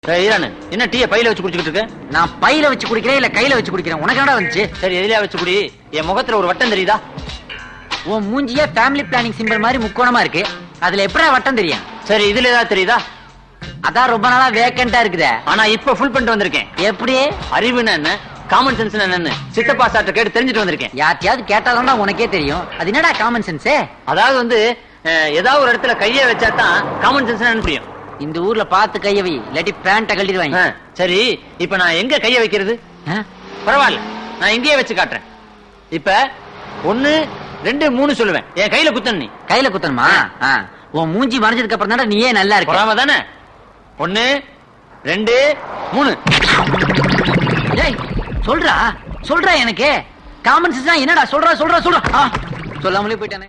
சரி ஈரானு என்ன டீயை பையில வச்சு குடிச்சுக்கிட்டு இருக்க நான் பையில வச்சு குடிக்கிறேன் இல்ல கையில வச்சு குடிக்கிறேன் உனக்கு என்னடா வந்துச்சு சரி எதுலயா வச்சு குடி என் முகத்துல ஒரு வட்டம் தெரியுதா உன் மூஞ்சியே ஃபேமிலி பிளானிங் சிம்பிள் மாதிரி முக்கோணமா இருக்கு அதுல எப்படா வட்டம் தெரியும் சரி இதுல ஏதாவது தெரியுதா அதான் ரொம்ப நாளா வேக்கண்டா இருக்குதே ஆனா இப்ப ஃபுல் பண்ணிட்டு வந்திருக்கேன் எப்படி அறிவுன்னு என்ன காமன் சென்ஸ் என்னன்னு சித்தப்பா சார்ட்ட கேட்டு தெரிஞ்சுட்டு வந்திருக்கேன் யார்ட்டையாவது கேட்டாதான்டா உனக்கே தெரியும் அது என்னடா காமன் சென்ஸே அதாவது வந்து அஹ், ஏதாவது ஒரு இடத்துல கைய வச்சா தான் காமன் சென்ஸ் என்னன்னு புரியும் இந்த ஊர்ல பார்த்து கைய வை இல்லாட்டி பேண்ட கழட்டிடுவாங்க அஹ், சரி இப்ப நான் எங்க கைய வைக்கிறது ஆ? பரவாயில்ல நான் இங்கேயே வச்சு காட்டுறேன் இப்ப ஒண்ணு ரெண்டு மூணு சொல்லுவேன் என் கையில குத்தணும் நீ கையில குத்தணுமா ஆ. உன் மூஞ்சி மறைஞ்சதுக்கு அப்புறம் தானே நீயே நல்லா இருக்க பொறாம தானே ஒண்ணு ரெண்டு மூணு டேய் சொல்றா சொல்றா எனக்கு காமன் சென்ஸ் என்னடா சொல்றா சொல்றா சொல்றா ஆ, சொல்லாமலே போயிட்டானே